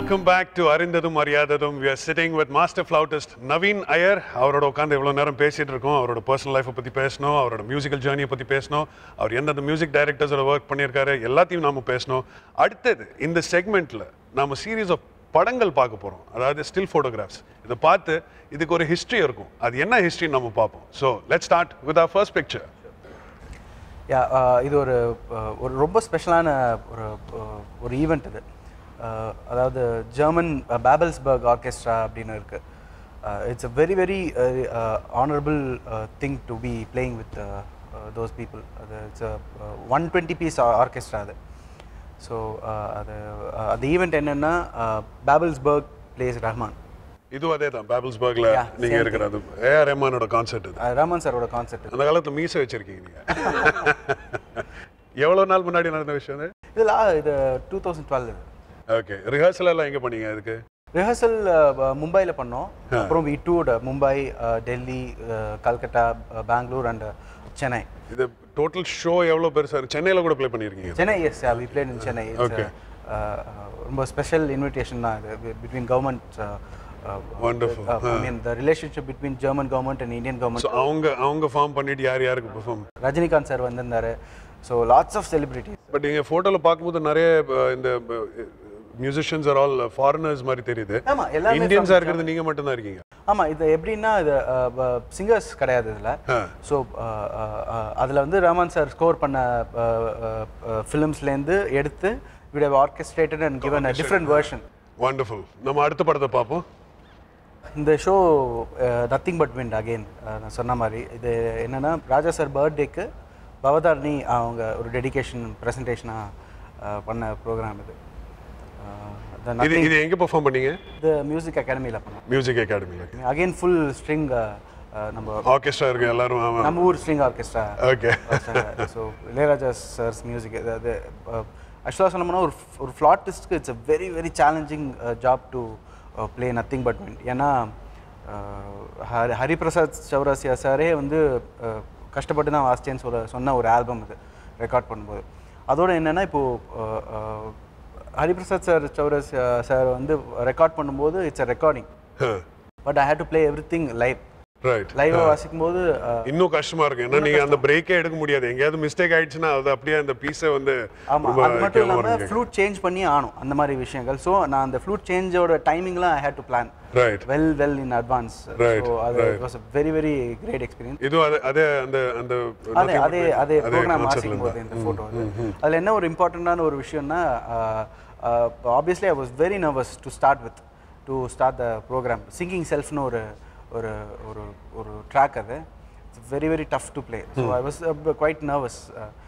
Welcome back to அறிந்ததும் அறியாததும் we are sitting with master flautist Naveen Iyer அவரோட உட்காந்து இவ்வளோ நேரம் பேசிட்டு இருக்கோம் அவரோட பர்சனல் லைஃப்பை பற்றி பேசணும் அவரோட மியூசிக்கல் ஜேர்னியை பற்றி பேசணும் அவர் எந்தெந்த மியூசிக் டைரக்டர்ஸோட ஒர்க் பண்ணியிருக்காரு எல்லாத்தையும் நாம பேசணும் அடுத்தது இந்த செக்மெண்ட்டில் நாம சீரீஸ் ஆஃப் படங்கள் பார்க்க போகிறோம் அதாவது ஸ்டில் ஃபோட்டோகிராஃப்ஸ் இதை பார்த்து இதுக்கு ஒரு ஹிஸ்ட்ரி இருக்கும் அது என்ன ஹிஸ்ட்ரி நம்ம பார்ப்போம் so let start with our first picture யா இது ஒரு uh, ஒரு ரொம்ப ஸ்பெஷலான ஒரு uh, ஒரு ஈவெண்ட் இது Uh, அதாவது ஜெர்மன் பேபல்ஸ்பர்க் ஆர்கெஸ்ட்ரா அப்படின்னு இருக்கு it's a very very honourable thing to be playing with those people அது it's one twenty piece orchestra அது ஸோ அது uh, அந்த ஈவெண்ட் என்னென்னா பேபல்ஸ்பர்க் பிளேஸ் ரஹ்மான் இதுவும் அதே தான் பேபிள்ஸ்பர்க்ல Yeah, நீங்க same இருக்கிறது ஏஆர் ரஹ்மானோட கான்செர்ட் இது Uh, ரஹ்மான் சாரோட கான்செப்ட் அந்த காலத்துல மீசை வச்சிருக்கீங்க நீங்க எவ்வளவு நாள் முன்னாடி நடந்த விஷயம் இது இதெல்லாம் இது டூ தௌசண்ட் டுவெல் இது ஓகே ரிஹர்சல் எல்லாம் எங்க பண்ணீங்க இதுக்கு ரிஹர்சல் மும்பையில் பண்ணோம் அப்புறம் வி டூட் மும்பை டெல்லி கல்கட்டா பெங்களூர் அண்ட் சென்னை இது டோட்டல் ஷோ எவ்வளவு பெருசா இருக்கு சென்னையில கூட ப்ளே பண்ணிருக்கீங்க Chennai yes we played in Chennai It's, Okay. uh, uh, ரொம்ப ஸ்பெஷல் இன்விடேஷன் தான் இது between government Wonderful. I mean the relationship between German government and Indian so government அவங்க அவங்க ஃபார்ம் பண்ணிட்டு யார் யாருக்கு பெர்ஃபார்ம் ரஜினிகாந்த் சார் வந்திருந்தாரு so lots of celebrities but நீங்க போட்டோல பார்க்கும்போது நிறைய அஹ், இந்த மியூசிஷியன்ஸ் ஆர் ஆல் ஃபாரினர்ஸ் மாதிரி தெரியுது ஆமா எல்லாமே இந்தியன்ஸா இருக்கிறது நீங்க மட்டும் தான் இருக்கீங்க ஆமா இது எப்படின்னா இது சிங்கர்ஸ் கிடையாது இதுல ஆ. ஸோ அதில் வந்து ரஹ்மான் சார் ஸ்கோர் பண்ண ஃபிலிம்ஸ்லேருந்து எடுத்து with how orchestrated and given a different version wonderful நம்ம அடுத்த படத்தை பார்ப்போம் இந்த show nothing but wind again நான் சொன்ன மாதிரி இது என்னன்னா ராஜா சார் பர்த்டேக்கு பவதாரணி அவங்க ஒரு டெடிகேஷன் ப்ரெசன்டேஷனாக பண்ண ப்ரோக்ராம் இது த இது நத்திங் இது எங்க பெர்ஃபார்ம் பண்ணீங்க இது மியூசிக் அகாடமியில் பண்ணோம் மியூசிக் அகாடமியில் அகெயின் ஃபுல் ஸ்ட்ரிங் நம்ம ஆர்கெஸ்ட்ரா இருக்கு எல்லாரும் ஆமா நம்ம ஊர் string orchestra okay so Ilaiyaraaja sir's music அது ஆக்சுவலாக சொன்னோம்னா ஒரு ஒரு ஃப்ளாட்டிஸ்ட்க்கு it's a very very challenging job to play nothing but wind ஏன்னா uh, ஹரி ஹரிபிரசாத் சௌராசியா சாரே வந்து uh, கஷ்டப்பட்டு தான் வாசிச்சேன்னு சொல்ல சொன்ன ஒரு ஆல்பம் இது ரெக்கார்ட் பண்ணும்போது அதோட என்னென்னா இப்போது ஹரிபிரசாத் சார் சௌராசியா சார் வந்து ரெக்கார்ட் பண்ணும்போது it's uh recording but I had to play everything live right லைவாக வாசிக்கும் போது uh, இன்னும் கஷ்டமா இருக்கு ஏன்னா நீங்க அந்த பிரேக்கே எடுக்க முடியாது எங்கேயாவது மிஸ்டேக் ஆயிடுச்சுன்னா அது அப்படியே அந்த பீஸை வந்து ஆமா ரொம்ப அது மட்டும் கேவலமா இல்லாமல் இருக்கு. ஃப்ளூட் சேஞ்ச் பண்ணி ஆகணும் அந்த மாதிரி விஷயங்கள் ஸோ நான் அந்த ஃப்ளூட் சேஞ்சோட டைமிங்லாம் I had to plan right well well in advance Right, so அது right. Was a very very great experience இதுவும் அதே அதே அந்த அந்த அதே அதே அதே ப்ரோக்ராம் concertல வாசிக்கும் போது இருந்தா. இந்த ஃபோட்டோ அது அதில் என்ன ஒரு இம்பார்ட்டண்ட்டான ஒரு விஷயம்னா obviously I was very nervous to start with to start the program singing செல்ஃப்னு ஒரு ஒரு ஒரு ஒரு ட்ராக் அது it's very very tough to play so I was quite nervous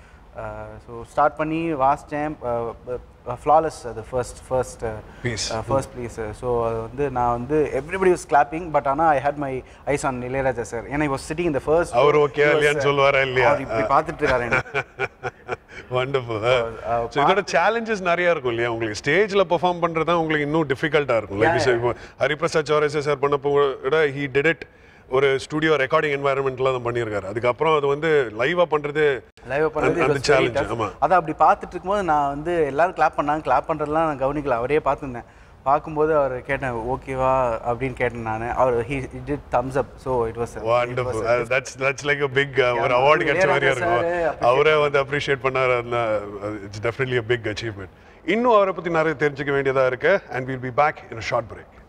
so start பண்ணி வாசித்தேன் ஃப்ளாலஸ் அது first first Piece. First piece so அது வந்து நான் வந்து எவ்ரிபடி வாஸ் கிளாப்பிங் பட் ஆனால் I had my eyes on Ilaiyaraaja sir ஏன்னா வாஸ் சிட்டிங் இந்த ஃபர்ஸ்ட் அவர் okay ஆ இல்லையான்னு சொல்லுவாரா இல்லையா? அவர் இப்படி பார்த்துட்டு இருக்காரு என்ன வண்டர்ஃபுல் ஸோ இதோட சேலஞ்சஸ் நிறைய இருக்கும் இல்லையா உங்களுக்கு ஸ்டேஜ்ல பெர்ஃபார்ம் பண்றது தான் உங்களுக்கு இன்னும் டிஃபிகல்ட்டா இருக்கும் லைக் இப்போ ஹரிபிரசாத் சௌரேசா சார் பண்ணப்போ விட ஹி டிட் இட் ஒரு ஸ்டுடியோ ரெக்கார்டிங் என்வாயர்மெண்ட்ல தான் பண்ணியிருக்காரு அதுக்கப்புறம் அது வந்து லைவா பண்றது லைவ் அந்த- அந்த பண்ணுறது challenge, ஆமா. அதான் அப்படி பார்த்துட்டு இருக்கும்போது நான் வந்து எல்லாரும் கிளாப் பண்ணாங்க கிளாப் பண்ணுறதுலாம் நான் கவனிக்கல அவரே பார்த்துருந்தேன் பார்க்கும்போது அவர் கேட்டேன் ஓகேவா அப்படின்னு கேட்டேன் நான் அவர் he did thumbs up so it was wonderful that's that's like a big ஒரு அவார்டு கிடைச்ச மாதிரியா இளையராஜா இருக்கும் sir அவரே வந்து அப்ரிஷியேட் பண்ணாரு it's definitely a big achievement இன்னும் அவரை பத்தி நிறைய தெரிஞ்சுக்க வேண்டியதா இருக்கு and will be back in a short break